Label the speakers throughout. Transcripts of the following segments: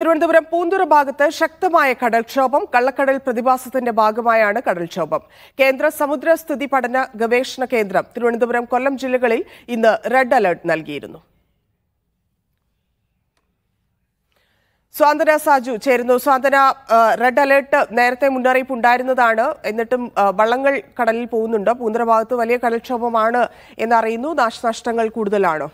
Speaker 1: തിരുവനന്തപുരം പൂന്തുറ ഭാഗത്ത് ശക്തമായ കടൽക്ഷോഭം കള്ളക്കടൽ പ്രതിഭാസത്തിന്റെ ഭാഗമായാണ് കടൽക്ഷോഭം കേന്ദ്ര സമുദ്ര സ്ഥിതി പഠന ഗവേഷണ കേന്ദ്രം തിരുവനന്തപുരം കൊല്ലം ജില്ലകളിൽ ഇന്ന് റെഡ് അലർട്ട് നൽകിയിരുന്നു സ്വാതന്ത്ര്യ സാജു ചേരുന്നു സ്വാതന്ത്ര്യ ആ, റെഡ് അലേർട്ട് നേരത്തെ മുന്നറിയിപ്പ് ഉണ്ടായിരുന്നതാണ് എന്നിട്ടും ആ, വള്ളങ്ങൾ കടലിൽ പോകുന്നുണ്ട് പൂന്തുറ ഭാഗത്ത് വലിയ കടൽക്ഷോഭമാണ് എന്നറിയുന്നു നാശനഷ്ടങ്ങൾ കൂടുതലാണോ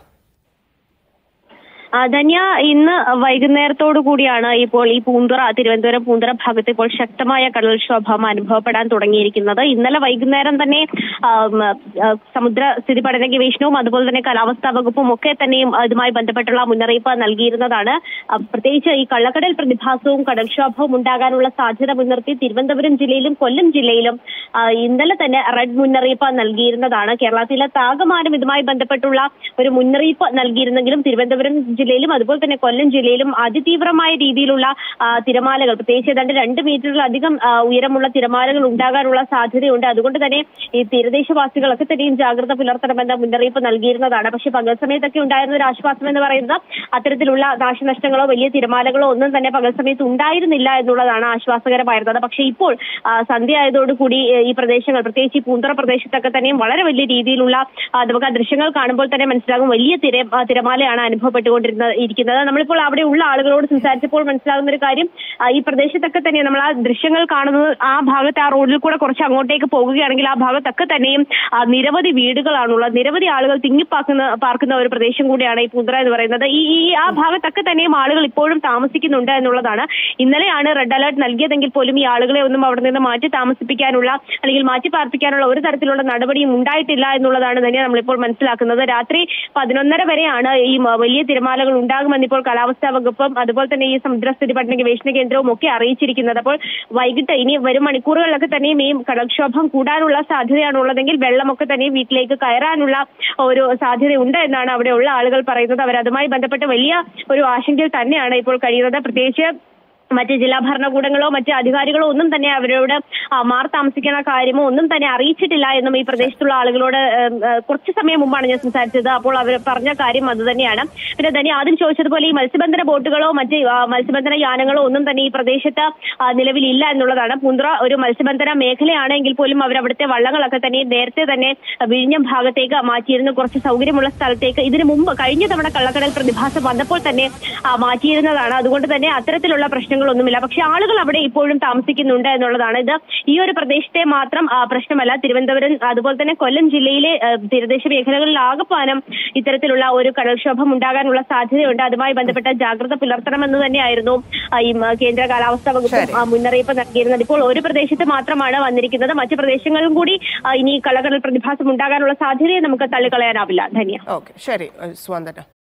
Speaker 2: ആ, ധന്യ ഇന്ന് വൈകുന്നേരത്തോടു കൂടിയാണ് ഇപ്പോൾ ഈ പൂന്തുറ തിരുവനന്തപുരം പൂന്തുറ ഭാഗത്ത് ഇപ്പോൾ ശക്തമായ കടൽക്ഷോഭം അനുഭവപ്പെടാൻ തുടങ്ങിയിരിക്കുന്നത് ഇന്നലെ വൈകുന്നേരം തന്നെ ആ, ഉം, ആ, സമുദ്ര സ്ഥിതി പഠന ഗവേഷണവും അതുപോലെ തന്നെ കാലാവസ്ഥാ വകുപ്പും ഒക്കെ തന്നെയും ഇതുമായി ബന്ധപ്പെട്ടുള്ള മുന്നറിയിപ്പ് നൽകിയിരുന്നതാണ് ആ, പ്രത്യേകിച്ച് ഈ കള്ളക്കടൽ പ്രതിഭാസവും കടൽക്ഷോഭവും ഉണ്ടാകാനുള്ള സാധ്യത മുൻനിർത്തി തിരുവനന്തപുരം ജില്ലയിലും കൊല്ലം ജില്ലയിലും ആ, ഇന്നലെ തന്നെ റെഡ് മുന്നറിയിപ്പ് നൽകിയിരുന്നതാണ് കേരളത്തിലെ താകമാനം ഇതുമായി ബന്ധപ്പെട്ടുള്ള ഒരു മുന്നറിയിപ്പ് നൽകിയിരുന്നെങ്കിലും തിരുവനന്തപുരം ജില്ലയിലും അതുപോലെ തന്നെ കൊല്ലം ജില്ലയിലും അതിതീവ്രമായ രീതിയിലുള്ള ആ, തിരമാലകൾ പ്രത്യേകിച്ച് ഏതാണ്ട് രണ്ട് മീറ്ററിലധികം ആ, ഉയരമുള്ള തിരമാലകൾ ഉണ്ടാകാനുള്ള സാധ്യതയുണ്ട് അതുകൊണ്ട് തന്നെ ഈ തീരദേശവാസികളൊക്കെ തന്നെയും ജാഗ്രത പുലർത്തണമെന്ന മുന്നറിയിപ്പ് നൽകിയിരുന്നതാണ് പക്ഷേ പകൽ സമയത്തൊക്കെ ഉണ്ടായിരുന്ന ഒരു ആശ്വാസം എന്ന് പറയുന്നത് അത്തരത്തിലുള്ള നാശനഷ്ടങ്ങളോ വലിയ തിരമാലകളോ ഒന്നും തന്നെ പകൽ സമയത്ത് ഉണ്ടായിരുന്നില്ല എന്നുള്ളതാണ് ആശ്വാസകരമായിരുന്നത് പക്ഷേ ഇപ്പോൾ ആ, സന്ധ്യ ആയതോടുകൂടി ഏ, ഈ പ്രദേശങ്ങൾ പ്രത്യേകിച്ച് ഈ പൂന്തുറ പ്രദേശത്തൊക്കെ തന്നെയും വളരെ വലിയ രീതിയിലുള്ള ആ, നമുക്ക് ആ ദൃശ്യങ്ങൾ കാണുമ്പോൾ തന്നെ മനസ്സിലാകും വലിയ തിര ആ, തിരമാലയാണ് അനുഭവപ്പെട്ടുകൊണ്ടിരുന്നത് ഇരിക്കുന്നത് നമ്മളിപ്പോൾ അവിടെ ഉള്ള ആളുകളോട് സംസാരിച്ചപ്പോൾ മനസ്സിലാകുന്ന ഒരു കാര്യം ആ, ഈ പ്രദേശത്തൊക്കെ തന്നെ നമ്മൾ ആ ദൃശ്യങ്ങൾ കാണുന്നത് ആ ഭാഗത്ത് ആ റോഡിൽ കൂടെ കുറച്ച് അങ്ങോട്ടേക്ക് പോകുകയാണെങ്കിൽ ആ ഭാഗത്തൊക്കെ തന്നെയും ആ, നിരവധി വീടുകളാണുള്ളത് നിരവധി ആളുകൾ തിങ്ങിപ്പാക്കുന്ന പാർക്കുന്ന ഒരു പ്രദേശം കൂടിയാണ് ഈ പൂന്തറ എന്ന് പറയുന്നത് ഈ ഈ ആ ഭാഗത്തൊക്കെ തന്നെയും ആളുകൾ ഇപ്പോഴും താമസിക്കുന്നുണ്ട് എന്നുള്ളതാണ് ഇന്നലെയാണ് റെഡ് അലർട്ട് നൽകിയതെങ്കിൽ പോലും ഈ ആളുകളെ ഒന്നും അവിടെ നിന്ന് മാറ്റി താമസിപ്പിക്കാനുള്ള അല്ലെങ്കിൽ മാറ്റി പാർപ്പിക്കാനുള്ള ഒരു തരത്തിലുള്ള നടപടിയും ഉണ്ടായിട്ടില്ല എന്നുള്ളതാണ് തന്നെ നമ്മളിപ്പോൾ മനസ്സിലാക്കുന്നത് രാത്രി പതിനൊന്നര വരെയാണ് ഈ മ- വലിയ തിരമാലകൾ ഉണ്ടാകുമെന്ന് ഇപ്പോൾ കാലാവസ്ഥാ വകുപ്പും അതുപോലെ തന്നെ ഈ സമുദ്രസ്ഥിതി പഠന ഗവേഷണ കേന്ദ്രവും ഒക്കെ അറിയിച്ചിരിക്കുന്നത് അപ്പോൾ വൈകിട്ട് ഇനി വരും മണിക്കൂറുകളിലൊക്കെ തന്നെയും ഈ കടൽക്ഷോഭം കൂടാനുള്ള സാധ്യതയാണ് ഉള്ളതെങ്കിൽ വെള്ളമൊക്കെ തന്നെ വീട്ടിലേക്ക് കയറാനുള്ള ഒരു സാധ്യതയുണ്ട് എന്നാണ് അവിടെയുള്ള ആളുകൾ പറയുന്നത് അവർ അതുമായി ബന്ധപ്പെട്ട് വലിയ ഒരു ആശങ്കയിൽ തന്നെയാണ് ഇപ്പോൾ കഴിയുന്നത് പ്രത്യേകിച്ച് മറ്റ് ജില്ലാ ഭരണകൂടങ്ങളോ മറ്റ് അധികാരികളോ ഒന്നും തന്നെ അവരോട് ആ, മാറി താമസിക്കുന്ന കാര്യമോ ഒന്നും തന്നെ അറിയിച്ചിട്ടില്ല എന്നും ഈ പ്രദേശത്തുള്ള ആളുകളോട് ഏം, ഏ, കുറച്ച് സമയം മുമ്പാണ് ഞാൻ സംസാരിച്ചത് അപ്പോൾ അവർ പറഞ്ഞ കാര്യം അത് തന്നെയാണ് പിന്നെ തന്നെ ആദ്യം ചോദിച്ചതുപോലെ ഈ മത്സ്യബന്ധന ബോട്ടുകളോ മറ്റ് ആ, മത്സ്യബന്ധന യാനങ്ങളോ ഒന്നും തന്നെ ഈ പ്രദേശത്ത് ആ, നിലവിലില്ല എന്നുള്ളതാണ് പൂന്തുറ ഒരു മത്സ്യബന്ധന മേഖലയാണെങ്കിൽ പോലും അവർ അവിടുത്തെ വള്ളങ്ങളൊക്കെ തന്നെ നേരത്തെ തന്നെ വിഴിഞ്ഞം ഭാഗത്തേക്ക് മാറ്റിയിരുന്നു കുറച്ച് സൗകര്യമുള്ള സ്ഥലത്തേക്ക് ഇതിനു മുമ്പ് കഴിഞ്ഞ തവണ കള്ളക്കടൽ പ്രതിഭാസം വന്നപ്പോൾ തന്നെ ആ, മാറ്റിയിരുന്നതാണ് അതുകൊണ്ട് തന്നെ അത്തരത്തിലുള്ള പ്രശ്നങ്ങളൊന്നുമില്ല പക്ഷെ ആളുകൾ അവിടെ ഇപ്പോഴും താമസിക്കുന്നുണ്ട് എന്നുള്ളതാണ് ഇത് ഈ ഒരു പ്രദേശത്തെ മാത്രം ആ, പ്രശ്നമല്ല തിരുവനന്തപുരം അതുപോലെ തന്നെ കൊല്ലം ജില്ലയിലെ ആ, തീരദേശ മേഖലകളിൽ ആകപ്പാനം ഇത്തരത്തിലുള്ള ഒരു കടൽക്ഷോഭം ഉണ്ടാകാനുള്ള സാധ്യതയുണ്ട് അതുമായി ബന്ധപ്പെട്ട ജാഗ്രത പുലർത്തണമെന്ന് തന്നെയായിരുന്നു ആ, ഈ മ- കേന്ദ്ര കാലാവസ്ഥാ വകുപ്പ്
Speaker 1: ശരി.
Speaker 2: ആ, മുന്നറിയിപ്പ് നൽകിയിരുന്നത് ഇപ്പോൾ ഒരു പ്രദേശത്ത് മാത്രമാണ് വന്നിരിക്കുന്നത് മറ്റു പ്രദേശങ്ങളിലും കൂടി ആ, ഇനി കള്ളക്കടൽ പ്രതിഭാസം ഉണ്ടാകാനുള്ള സാധ്യതയെ നമുക്ക് തള്ളിക്കളയാനാവില്ല ധന്യ
Speaker 1: ഓക്കെ ശരി സ്വാതന്ത്ര്യ